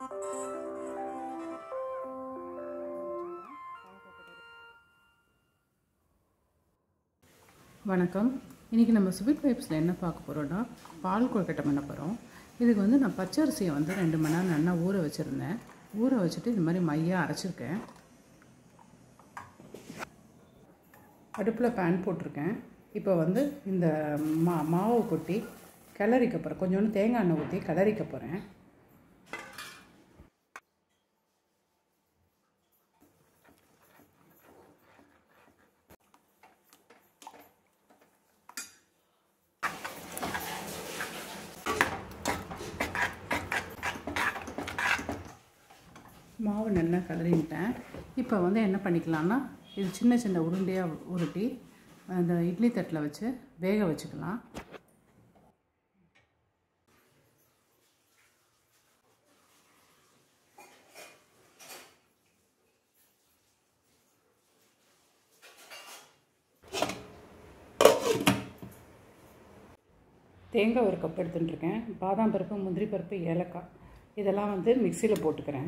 வணக்கம் இன்றைக்கி நம்ம ஸ்வீட் வைப்ஸில் என்ன பார்க்க போகிறோன்னா பால் கொழுக்கட்டை பண்ண போகிறோம் இதுக்கு வந்து நான் பச்சரிசியை வந்து ரெண்டு மணி நேரம் நல்லா ஊற வச்சுருந்தேன் ஊற வச்சுட்டு இந்த மாதிரி மையாக அரைச்சிருக்கேன் அடுப்பில் பேன் போட்டிருக்கேன் இப்போ வந்து இந்த மா மாவை கொட்டி கிளறிக்க போகிறேன் கொஞ்சோண்டு தேங்காய் எண்ணெய் ஊற்றி கிளறிக்க போகிறேன் மாவு நல்லா கலரிட்டேன் இப்போ வந்து என்ன பண்ணிக்கலாம்னா இது சின்ன சின்ன உருண்டையாக உருட்டி அந்த இட்லி தட்டில் வச்சு வேக வச்சுக்கலாம் தேங்காய் ஒரு கப் எடுத்துட்டுருக்கேன் பாதாம் பருப்பு முந்திரி பருப்பு ஏலக்காய் இதெல்லாம் வந்து மிக்சியில் போட்டுக்கிறேன்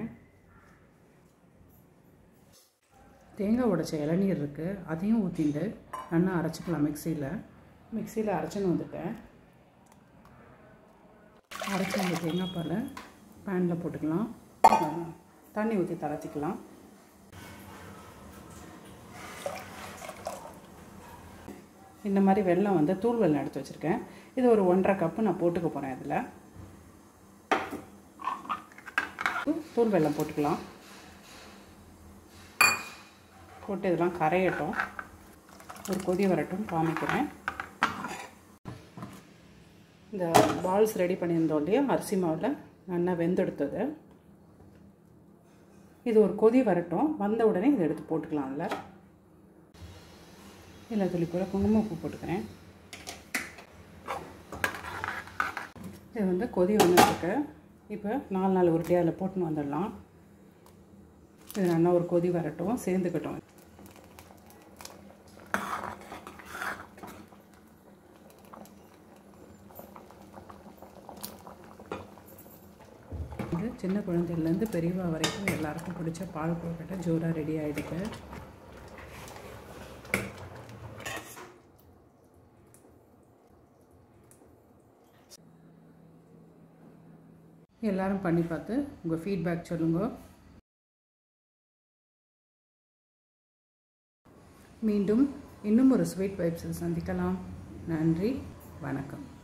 தேங்காய் உடைச்ச இளநீர் இருக்குது அதையும் ஊற்றிட்டு நல்லா அரைச்சிக்கலாம் மிக்சியில் மிக்சியில் அரைச்சின்னு வந்துட்டேன் அரைச்சி அந்த தேங்காய் பாலை பேனில் போட்டுக்கலாம் தண்ணி ஊற்றி தளர்த்திக்கலாம் இந்த மாதிரி வெல்லம் வந்து தூள் வெல்லம் எடுத்து வச்சுருக்கேன் இது ஒரு ஒன்றரை கப்பு நான் போட்டுக்க போகிறேன் இதில் தூள் வெல்லம் போட்டுக்கலாம் போட்டு இதெல்லாம் கரையட்டும் ஒரு கொதி வரட்டும் காமிக்கிறேன் இந்த பால்ஸ் ரெடி பண்ணியிருந்தோம் இல்லையா அரிசி மாவில் நல்லா வெந்தெடுத்தது இது ஒரு கொதி வரட்டும் வந்த உடனே இதை எடுத்து போட்டுக்கலாம்ல இல்லை துளி கூட குங்குமப்பூ போட்டுக்கிறேன் இது வந்து கொதி வந்துட்டுருக்கு இப்போ நாலு நாலு உருட்டையாக அதில் போட்டுன்னு வந்துடலாம் இது நல்லா ஒரு கொதி வரட்டும் சேர்ந்துக்கட்டும் இது சின்ன குழந்தைலேருந்து பெரியவா வரைக்கும் எல்லாருக்கும் பிடிச்ச பால் கொழுக்கட்டை ஜோராக ரெடி ஆகிடுது எல்லாரும் பண்ணி பார்த்து உங்கள் ஃபீட்பேக் சொல்லுங்கள் மீண்டும் இன்னும் ஒரு ஸ்வீட் வைப்ஸில் சந்திக்கலாம் நன்றி வணக்கம்